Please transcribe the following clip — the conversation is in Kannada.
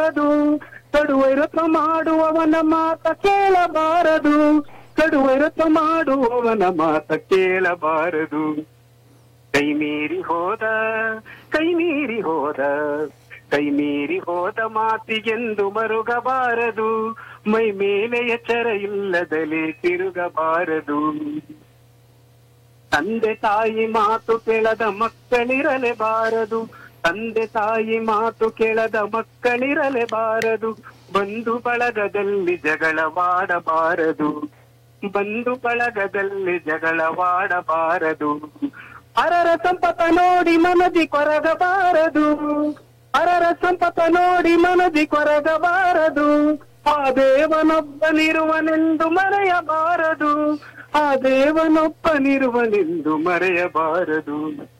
ಕೇಳಬಾರದು ಕಡುವೈರತ್ವ ಮಾಡುವವನ ಮಾತ ಕೇಳಬಾರದು ಕಡುವೈರತ್ವ ಮಾಡುವವನ ಮಾತ ಕೇಳಬಾರದು ಕೈ ಮೀರಿ ಹೋದ ಕೈ ಮೀರಿ ಹೋದ ಕೈ ಮೀರಿ ಹೋದ ಮಾತಿಗೆಂದು ಮರುಗಬಾರದು ಮೈ ಮೇಲೆ ಎಚ್ಚರ ಇಲ್ಲದಲೇ ತಿರುಗಬಾರದು ತಂದೆ ತಾಯಿ ಮಾತು ಕೇಳದ ಮಕ್ಕಳಿರಲೇಬಾರದು ತಂದೆ ತಾಯಿ ಮಾತು ಕೇಳದ ಮಕ್ಕಳಿರಲೇಬಾರದು ಬಂಧು ಬಳಗದಲ್ಲಿ ಜಗಳವಾಡಬಾರದು ಬಂಧು ಬಳಗದಲ್ಲಿ ಜಗಳವಾಡಬಾರದು ಅರರ ಸಂಪತ ನೋಡಿ ಮನದಿ ಕೊರಗಬಾರದು ಅರರ ಸಂಪತ ನೋಡಿ ಮನದಿ ಕೊರಗಬಾರದು ಆ ದೇವನೊಬ್ಬನಿರುವನೆಂದು ಮರೆಯಬಾರದು ಆ ದೇವನೊಬ್ಬನಿರುವನೆಂದು ಮರೆಯಬಾರದು